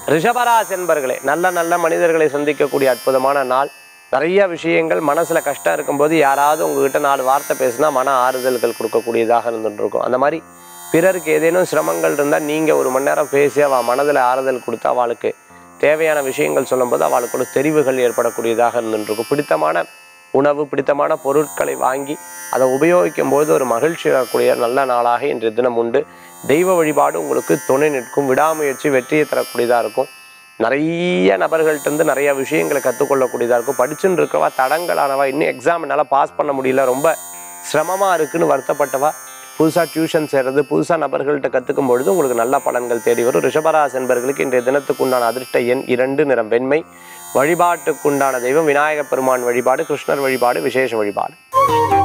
ரிஷபராசி என்பர்களே நல்ல நல்ல மனிதர்களை சந்திக்கக்கூடிய அற்புதமான நாள் நிறைய விஷயங்கள் மனசுல கஷ்டம் இருக்கும்போது யாராவது உங்ககிட்ட நாலு வார்த்தை பேசினா மன ஆறுதல்கள் கொடுக்கக்கூடியதாக இருந்துட்டு இருக்கும் அந்த மாதிரி பிறருக்கு ஏதேனும் சிரமங்கள் இருந்தால் நீங்க ஒரு மணி நேரம் பேசி அவ மனதில் ஆறுதல் கொடுத்து அவளுக்கு தேவையான விஷயங்கள் சொல்லும்போது அவளுக்கு ஒரு தெரிவுகள் ஏற்படக்கூடியதாக இருந்துட்டு இருக்கும் பிடித்தமான உணவு பிடித்தமான பொருட்களை வாங்கி அதை உபயோகிக்கும் போது ஒரு மகிழ்ச்சி தரக்கூடிய நல்ல நாளாக இன்றைய தினம் உண்டு தெய்வ வழிபாடு உங்களுக்கு துணை நிற்கும் விடாமுயற்சி வெற்றியை தரக்கூடியதாக இருக்கும் நிறைய நபர்கள்ட்டேருந்து நிறைய விஷயங்களை கற்றுக்கொள்ளக்கூடியதாக இருக்கும் படிச்சுன்னு இருக்கவா தடங்களானவா இன்னும் எக்ஸாம் என்னால் பாஸ் பண்ண முடியல ரொம்ப சிரமமாக இருக்குன்னு வருத்தப்பட்டவா புதுசாக டியூஷன் சேர்றது புதுசாக நபர்கள்ட்ட கற்றுக்கும் பொழுது உங்களுக்கு நல்ல பலன்கள் தேடி வரும் ரிஷபராசி என்பர்களுக்கு இன்றைய தினத்துக்கு உண்டான அதிர்ஷ்ட எண் இரண்டு நிறம் வெண்மை வழிபாட்டுக்குண்டான தெய்வம் விநாயகப் பெருமான் வழிபாடு கிருஷ்ணர் வழிபாடு விசேஷ வழிபாடு